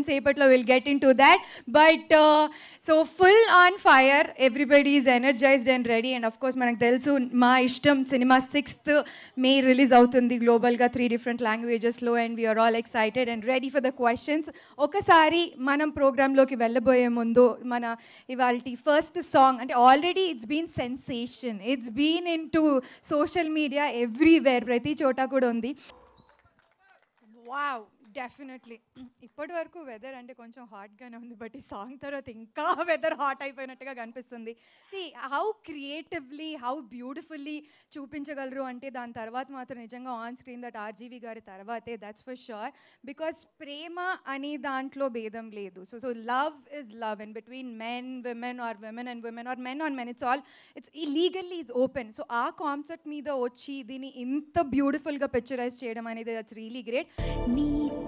ఇంకొంచెం సేపట్లో will get into that but so full on fire everybody is energized and ready and of course మనకు తెలుసు మా ఇష్టం సినిమా సిక్స్త్ మే రిలీజ్ అవుతుంది గ్లోబల్గా త్రీ డిఫరెంట్ లాంగ్వేజెస్లో and we're all excited and ready for the questions ఒకసారి మనం ప్రోగ్రాంలోకి వెళ్ళబోయే ముందు మన ఇవాళ ఫస్ట్ సాంగ్ అంటే already it's been sensation it's been into social media everywhere ప్రతి చోట కూడా ఉంది వావ్ డెఫినెట్లీ ఇప్పటి వరకు వెదర్ అంటే కొంచెం హాట్గానే ఉంది బట్ ఈ సాంగ్ తర్వాత ఇంకా వెదర్ హాట్ అయిపోయినట్టుగా కనిపిస్తుంది see how creatively how beautifully చూపించగలరు అంటే దాని తర్వాత మాత్రం నిజంగా ఆన్ స్క్రీన్ దట్ ఆర్జీవి గారి తర్వాతే దట్స్ ఫర్ షూర్ బికాస్ ప్రేమ అనే దాంట్లో భేదం లేదు so so love is love and between men women are women and women are men on men it's all it's ఈ లీగల్లీ ఇట్స్ ఓపెన్ సో ఆ concept మీద వచ్చి దీన్ని ఇంత బ్యూటిఫుల్గా పిక్చరైజ్ చేయడం అనేది దట్స్ రియలీ గ్రేట్ నీ